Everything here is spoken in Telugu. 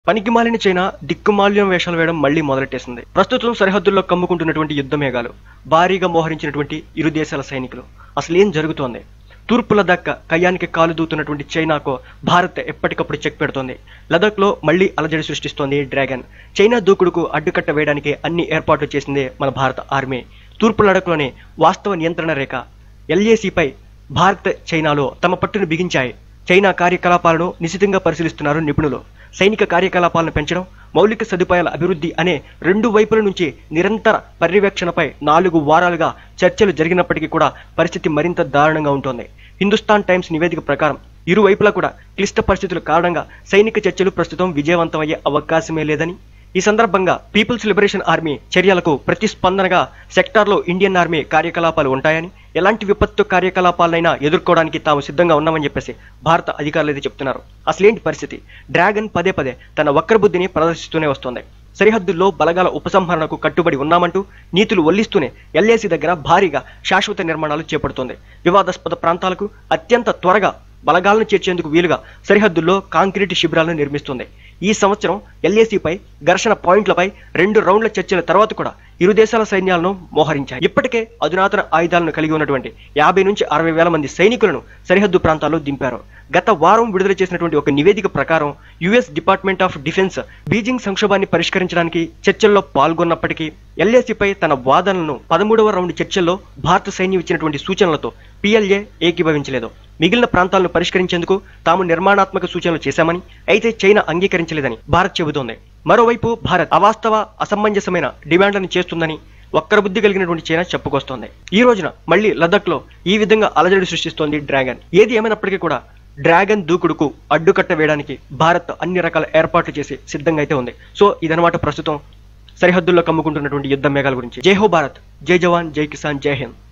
పనికిమాలిన చైనా దిక్కుమాల్యం వేషాలు వేయడం మళ్లీ మొదలెట్టేసింది ప్రస్తుతం సరిహద్దుల్లో కమ్ముకుంటున్నటువంటి యుద్ధ మేఘాలు భారీగా మోహరించినటువంటి ఇరు దేశాల సైనికులు అసలు ఏం జరుగుతోంది తూర్పు లదాఖ్ కయ్యానికి కాలు దూతున్నటువంటి చైనాకు భారత్ ఎప్పటికప్పుడు చెక్ పెడుతోంది లదాఖ్లో మళ్లీ అలజడి సృష్టిస్తోంది డ్రాగన్ చైనా దూకుడుకు అడ్డుకట్ట వేయడానికి అన్ని ఏర్పాట్లు చేసింది మన భారత ఆర్మీ తూర్పు లడాఖ్లోని వాస్తవ నియంత్రణ రేఖ ఎల్ఏసిపై భారత్ చైనాలో తమ పట్టును బిగించాయి చైనా కార్యకలాపాలను నిశితంగా పరిశీలిస్తున్నారు నిపుణులు సైనిక కార్యకలాపాలను పెంచడం మౌలిక సదుపాయాల అభివృద్ధి అనే రెండు వైపుల నుంచి నిరంతర పర్యవేక్షణపై నాలుగు వారాలుగా చర్చలు జరిగినప్పటికీ కూడా పరిస్థితి మరింత దారుణంగా ఉంటోంది హిందుస్థాన్ టైమ్స్ నివేదిక ప్రకారం ఇరు వైపులా కూడా క్లిష్ట పరిస్థితుల కారణంగా సైనిక చర్చలు ప్రస్తుతం విజయవంతమయ్యే అవకాశమే లేదని ఈ సందర్భంగా పీపుల్స్ లిబరేషన్ ఆర్మీ చర్యలకు ప్రతిస్పందనగా సెక్టార్లో ఇండియన్ ఆర్మీ కార్యకలాపాలు ఉంటాయని ఎలాంటి విపత్తు కార్యకలాపాలనైనా ఎదుర్కోవడానికి తాము సిద్ధంగా ఉన్నామని చెప్పేసి భారత అధికారులు అయితే చెప్తున్నారు అసలేంటి పరిస్థితి డ్రాగన్ పదే పదే తన వక్రబుద్ధిని ప్రదర్శిస్తూనే వస్తోంది సరిహద్దుల్లో బలగాల ఉపసంహరణకు కట్టుబడి ఉన్నామంటూ నీతులు ఒల్లిస్తూనే ఎల్ఏసి దగ్గర భారీగా శాశ్వత నిర్మాణాలు చేపడుతోంది వివాదాస్పద ప్రాంతాలకు అత్యంత త్వరగా బలగాలను చేర్చేందుకు వీలుగా సరిహద్దుల్లో కాంక్రీట్ శిబిరాలను నిర్మిస్తుంది ఈ సంవత్సరం ఎల్ఏసిపై ఘర్షణ పాయింట్లపై రెండు రౌండ్ల చర్చల తర్వాత కూడా ఇరు దేశాల సైన్యాలను మోహరించాయి ఇప్పటికే అధునాతన ఆయుధాలను కలిగి ఉన్నటువంటి యాభై నుంచి అరవై వేల మంది సైనికులను సరిహద్దు ప్రాంతాల్లో దింపారు గత వారం విడుదల చేసినటువంటి ఒక నివేదిక ప్రకారం U S department of defence Beijing సంక్షోభాన్ని పరిష్కరించడానికి చర్చల్లో పాల్గొన్నప్పటికీ ఎల్ఏసిపై తన వాదనలను పదమూడవ రౌండ్ చర్చల్లో భారత సైన్యం ఇచ్చినటువంటి సూచనలతో పిఎల్ఏ ఏకీభవించలేదు మిగిలిన ప్రాంతాలను పరిష్కరించేందుకు తాము నిర్మాణాత్మక సూచనలు చేశామని అయితే చైనా అంగీకరించలేదని భారత్ చెబుతోంది మరోవైపు భారత్ అవాస్తవ అసమంజసమైన డిమాండ్లను చేస్తుందని వక్రబుద్ధి కలిగినటువంటి చైనా చెప్పుకొస్తోంది ఈ రోజున మళ్ళీ లదక్లో ఈ విధంగా అలజడి సృష్టిస్తోంది డ్రాగన్ ఏది ఏమైనప్పటికీ కూడా డ్రాగన్ దూకుడుకు అడ్డుకట్ట వేయడానికి భారత్ అన్ని రకాల ఏర్పాట్లు చేసి సిద్ధంగా అయితే ఉంది సో ఇదనమాట ప్రస్తుతం సరిహద్దుల్లో కమ్ముకుంటున్నటువంటి యుద్ధ మేఘాల గురించి జై హో భారత్ జై జవాన్ జై కిసాన్ జై హింద్